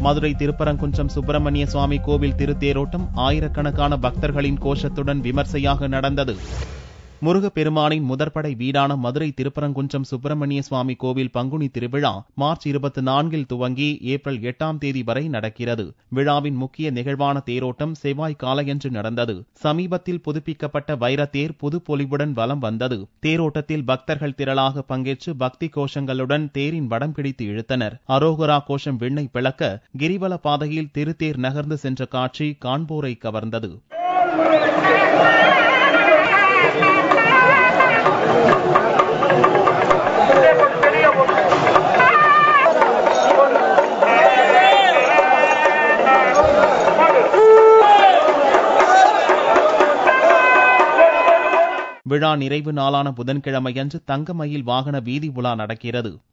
மதுரை திருப்பரங்குன்றம் சுப்பிரமணிய சுவாமி கோவில் திருத்தேரோட்டம் ஆயிரக்கணக்கான பக்தர்களின் கோஷத்துடன் விமர்சையாக நடந்தது முருகப்பெருமானின் முதற்படை வீடான மதுரை திருப்பரங்குன்றம் சுப்பிரமணிய சுவாமி கோவில் பங்குனி திருவிழா மார்ச் இருபத்தி நான்கில் துவங்கி ஏப்ரல் எட்டாம் தேதி வரை நடக்கிறது விழாவின் முக்கிய நிகழ்வான தேரோட்டம் செவ்வாய் காலையன்று நடந்தது சமீபத்தில் புதுப்பிக்கப்பட்ட வைரத்தேர் புதுப்பொலிவுடன் வலம் வந்தது தேரோட்டத்தில் பக்தர்கள் திரளாக பங்கேற்று பக்தி கோஷங்களுடன் தேரின் வடம் பிடித்து இழுத்தனர் அரோகரா கோஷம் விண்ணை பிளக்க கிரிவல பாதையில் திருத்தேர் நகர்ந்து சென்ற காட்சி காண்போரை கவர்ந்தது விழா நிறைவு நாளான புதன்கிழமையன்று தங்கமயில் வாகன வீதி உலா நடக்கிறது